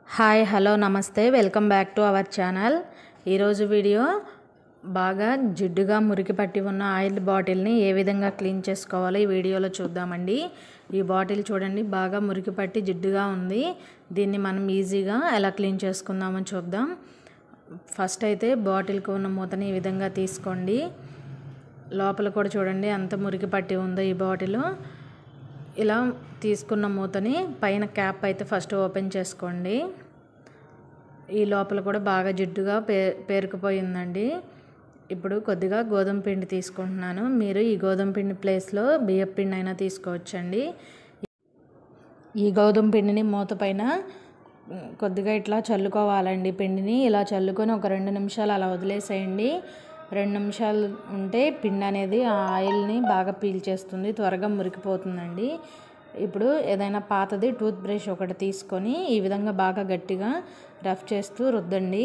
hi hello నమస్తే welcome back to our channel ఈరోజు video బాగా జిడ్డుగా మురికి పట్టి ఉన్న ఆయిల్ బాటిల్ని ఏ విధంగా క్లీన్ చేసుకోవాలో ఈ వీడియోలో చూద్దామండి ఈ బాటిల్ చూడండి బాగా మురికి పట్టి జిడ్డుగా ఉంది దీన్ని మనం ఈజీగా ఎలా క్లీన్ చేసుకుందామో చూద్దాం ఫస్ట్ అయితే బాటిల్కి ఉన్న మూతని ఈ విధంగా తీసుకోండి లోపల కూడా చూడండి ఎంత మురికి పట్టి ఉందో ఈ బాటిల్ ఇలా తీసుకున్న మూతని పైన క్యాప్ అయితే ఫస్ట్ ఓపెన్ చేసుకోండి ఈ లోపల కూడా బాగా జిడ్డుగా పే పేరుకుపోయిందండి ఇప్పుడు కొద్దిగా గోధుమ పిండి తీసుకుంటున్నాను మీరు ఈ గోధుమ పిండి ప్లేస్లో బియ్యం పిండి అయినా తీసుకోవచ్చండి ఈ గోధుమ పిండిని మూత పైన కొద్దిగా ఇట్లా చల్లుకోవాలండి పిండిని ఇలా చల్లుకొని ఒక రెండు నిమిషాలు అలా వదిలేసేయండి రెండు నిమిషాలు ఉంటే పిండి అనేది ఆ ఆయిల్ని బాగా పీల్చేస్తుంది త్వరగా మురికిపోతుందండి ఇప్పుడు ఏదైనా పాతది టూత్ బ్రష్ ఒకటి తీసుకొని ఈ విధంగా బాగా గట్టిగా రఫ్ చేస్తూ రుద్దండి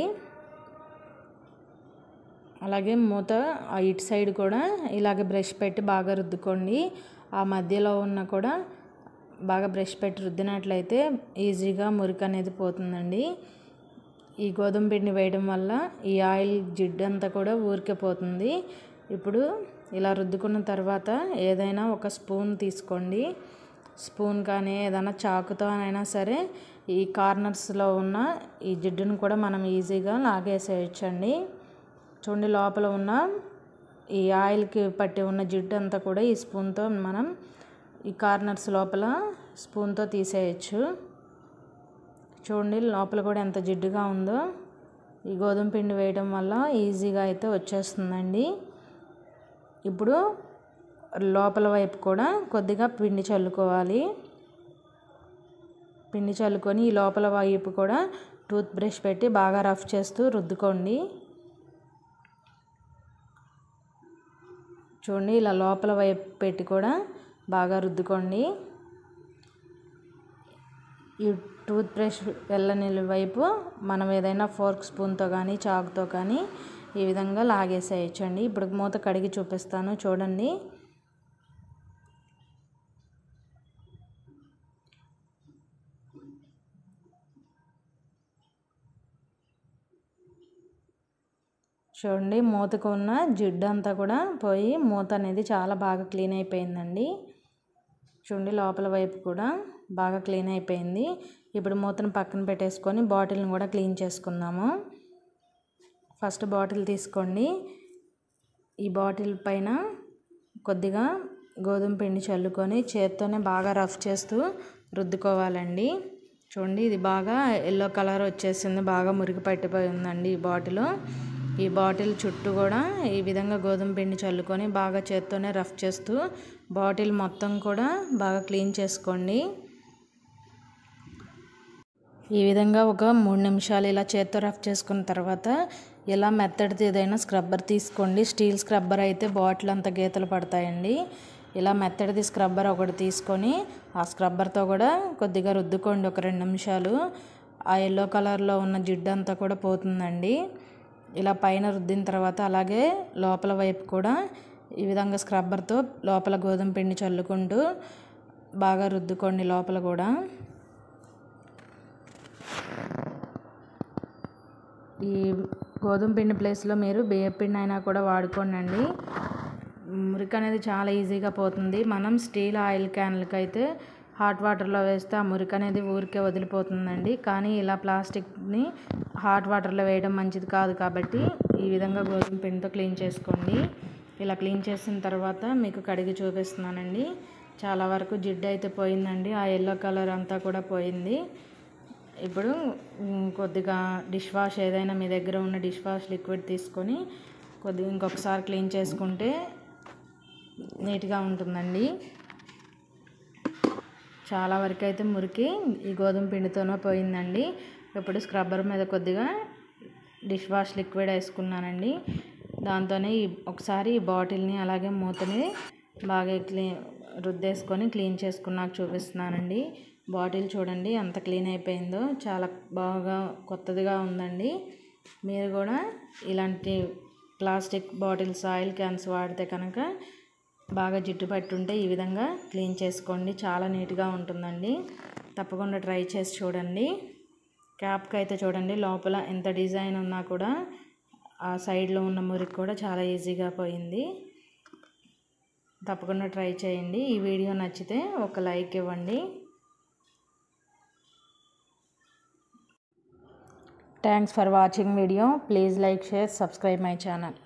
అలాగే మూత ఆ ఇటు సైడ్ కూడా ఇలాగ బ్రష్ పెట్టి బాగా రుద్దుకోండి ఆ మధ్యలో ఉన్న కూడా బాగా బ్రష్ పెట్టి రుద్దినట్లయితే ఈజీగా మురికి అనేది పోతుందండి ఈ గోధుమ పిండి వేయడం వల్ల ఈ ఆయిల్ జిడ్డు అంతా కూడా ఊరికే పోతుంది ఇప్పుడు ఇలా రుద్దుకున్న తర్వాత ఏదైనా ఒక స్పూన్ తీసుకోండి స్పూన్ కానీ ఏదైనా చాకుతో అయినా సరే ఈ కార్నర్స్లో ఉన్న ఈ జిడ్డును కూడా మనం ఈజీగా లాగేసేయచ్చండి చూడండి లోపల ఉన్న ఈ ఆయిల్కి పట్టి ఉన్న జిడ్డు అంతా కూడా ఈ స్పూన్తో మనం ఈ కార్నర్స్ లోపల స్పూన్తో తీసేయచ్చు చూడండి లోపల కూడా ఎంత జిడ్డుగా ఉందో ఈ గోధుమ పిండి వేయడం వల్ల ఈజీగా అయితే వచ్చేస్తుందండి ఇప్పుడు లోపల వైపు కూడా కొద్దిగా పిండి చల్లుకోవాలి పిండి చల్లుకొని ఈ లోపల వైపు కూడా టూత్ బ్రష్ పెట్టి బాగా రఫ్ చేస్తూ రుద్దుకోండి చూడండి ఇలా లోపల వైపు పెట్టి కూడా బాగా రుద్దుకోండి ఈ టూత్ బ్రష్ వెళ్ళని వైపు మనం ఏదైనా ఫోర్క్ స్పూన్తో కానీ చాకుతో కానీ ఈ విధంగా లాగేసేయచ్చండి ఇప్పుడు మూత కడిగి చూపిస్తాను చూడండి చూడండి మూతకు ఉన్న జిడ్డు అంతా కూడా పోయి మూత అనేది చాలా బాగా క్లీన్ అయిపోయిందండి చూడండి లోపల వైపు కూడా బాగా క్లీన్ అయిపోయింది ఇప్పుడు మూతను పక్కన పెట్టేసుకొని బాటిల్ని కూడా క్లీన్ చేసుకుందాము ఫస్ట్ బాటిల్ తీసుకోండి ఈ బాటిల్ పైన కొద్దిగా గోధుమ పిండి చల్లుకొని చేత్తోనే బాగా రఫ్ చేస్తూ రుద్దుకోవాలండి చూడండి ఇది బాగా ఎల్లో కలర్ వచ్చేసింది బాగా మురికి పట్టిపోయి ఉందండి ఈ బాటిల్ ఈ బాటిల్ చుట్టూ కూడా ఈ విధంగా గోధుమ పిండి చల్లుకొని బాగా చేత్తోనే రఫ్ చేస్తూ బాటిల్ మొత్తం కూడా బాగా క్లీన్ చేసుకోండి ఈ విధంగా ఒక మూడు నిమిషాలు ఇలా చేత్తో రఫ్ చేసుకున్న తర్వాత ఇలా మెత్తడిది ఏదైనా స్క్రబ్బర్ తీసుకోండి స్టీల్ స్క్రబ్బర్ అయితే బాటిల్ అంతా గీతలు పడతాయండి ఇలా మెత్తడిది స్క్రబ్బర్ ఒకటి తీసుకొని ఆ స్క్రబ్బర్తో కూడా కొద్దిగా రుద్దుకోండి ఒక రెండు నిమిషాలు ఆ ఎల్లో కలర్లో ఉన్న జిడ్డు అంతా కూడా పోతుందండి ఇలా పైన రుద్దిన తర్వాత అలాగే లోపల వైపు కూడా ఈ విధంగా స్క్రబ్బర్తో లోపల గోధుమ పిండి చల్లుకుంటూ బాగా రుద్దుకోండి లోపల కూడా ఈ గోధుమ పిండి ప్లేస్లో మీరు బియ్యం పిండి అయినా కూడా వాడుకోండి మురికి అనేది చాలా ఈజీగా పోతుంది మనం స్టీల్ ఆయిల్ క్యాన్లకి అయితే హాట్ వాటర్లో వేస్తే ఆ మురికి అనేది ఊరికే వదిలిపోతుందండి కానీ ఇలా ప్లాస్టిక్ని హాట్ వాటర్లో వేయడం మంచిది కాదు కాబట్టి ఈ విధంగా గోధుమ పిండితో క్లీన్ చేసుకోండి ఇలా క్లీన్ చేసిన తర్వాత మీకు కడిగి చూపిస్తున్నానండి చాలా వరకు జిడ్డు అయితే పోయిందండి ఆ ఎల్లో కలర్ అంతా కూడా పోయింది ఇప్పుడు కొద్దిగా డిష్ వాష్ ఏదైనా మీ దగ్గర ఉన్న డిష్ వాష్ లిక్విడ్ తీసుకొని కొద్దిగా ఇంకొకసారి క్లీన్ చేసుకుంటే నీట్గా ఉంటుందండి చాలా వరకు అయితే మురికి ఈ గోధుమ పిండితోనే పోయిందండి ఇప్పుడు స్క్రబ్బర్ మీద కొద్దిగా డిష్ వాష్ లిక్విడ్ వేసుకున్నానండి దాంతోనే ఒకసారి ఈ బాటిల్ని అలాగే మూతని బాగా క్లీన్ రుద్దేసుకొని క్లీన్ చేసుకున్నాక చూపిస్తున్నానండి బాటిల్ చూడండి ఎంత క్లీన్ అయిపోయిందో చాలా బాగా కొత్తదిగా ఉందండి మీరు కూడా ఇలాంటి ప్లాస్టిక్ బాటిల్స్ ఆయిల్ క్యాన్స్ వాడితే కనుక బాగా జిడ్డు పట్టుంటే ఈ విధంగా క్లీన్ చేసుకోండి చాలా నీట్గా ఉంటుందండి తప్పకుండా ట్రై చేసి చూడండి క్యాప్కి అయితే చూడండి లోపల ఎంత డిజైన్ ఉన్నా కూడా ఆ సైడ్లో ఉన్న మురికి కూడా చాలా ఈజీగా పోయింది తప్పకుండా ట్రై చేయండి ఈ వీడియో నచ్చితే ఒక లైక్ ఇవ్వండి thanks for watching video please like share subscribe my channel